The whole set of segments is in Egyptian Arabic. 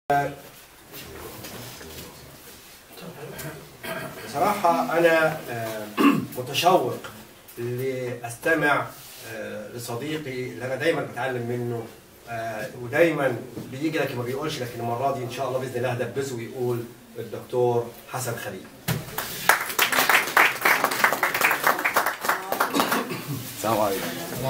بصراحة أنا آه، متشوق لأستمع آه، لصديقي اللي أنا دايما بتعلم منه آه، ودايما بيجي لكن ما بيقولش لكن المرة دي إن شاء الله بإذن الله هدبسه ويقول الدكتور حسن خليل. السلام عليكم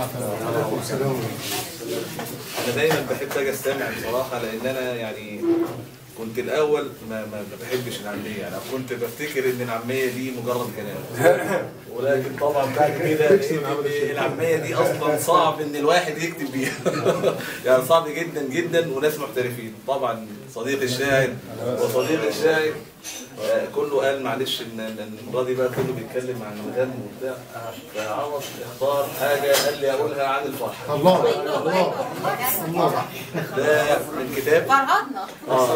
انا دايما بحب اجي استمع بصراحه لان انا يعني كنت الاول ما ما ما بحبش العاميه يعني كنت بفتكر ان العاميه دي مجرد كلام ولكن طبعا بعد كده لقيت إن العاميه دي اصلا صعب ان الواحد يكتب بيها يعني صعب جدا جدا وناس محترفين طبعا صديق الشاعر وصديق الشاعر آه، كله قال معلش ان إن المره دي بقى كله بيتكلم عن الغم وبتاع فعوض اختار حاجه قال لي اقولها عن الفرح الله الله الله ده من كتاب فرهدنا اه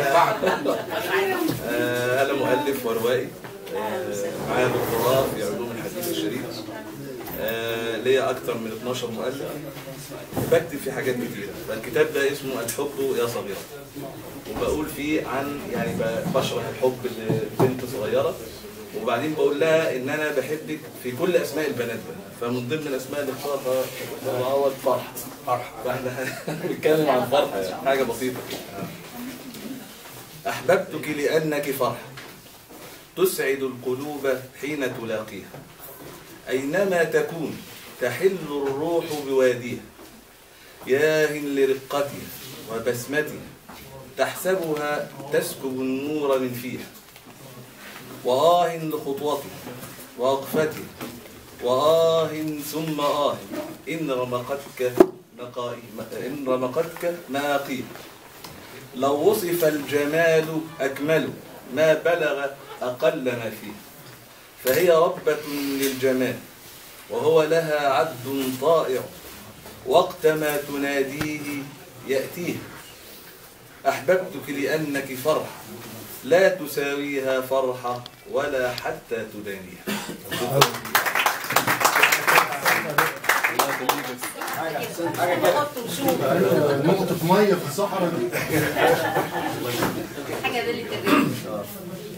آه، انا مؤلف وروائي آه، معايا دكتوراه في علوم الحديث الشريف آه، ليا اكتر من 12 مؤلف بكتب في حاجات كتيره فالكتاب ده اسمه الحب يا صغيره وبقول فيه عن يعني ب- بشرح الحب لبنت صغيره وبعدين بقول لها ان انا بحبك في كل اسماء البنات بقى فمن ضمن الاسماء اللي اختارها دكتور عوض فرحه فرحه فاحنا هنتكلم عن فرحه يعني حاجه بسيطه كده أحببتك لأنك فرحة تسعد القلوب حين تلاقيها أينما تكون تحل الروح بواديها ياه لرقتها وبسمتها تحسبها تسكب النور من فيها وآه لخطوتها ووقفتها وآه ثم آه إن رمقتك مقائي إن رمقتك مآقيها لو وصف الجمال أكمل ما بلغ أقل ما فيه فهي ربة للجمال وهو لها عبد طائع وقت ما تناديه يأتيه أحببتك لأنك فرح لا تساويها فرحة ولا حتى تدانيها حط وشوف نقطة مية في الصحراء دي حاجه بلة الريح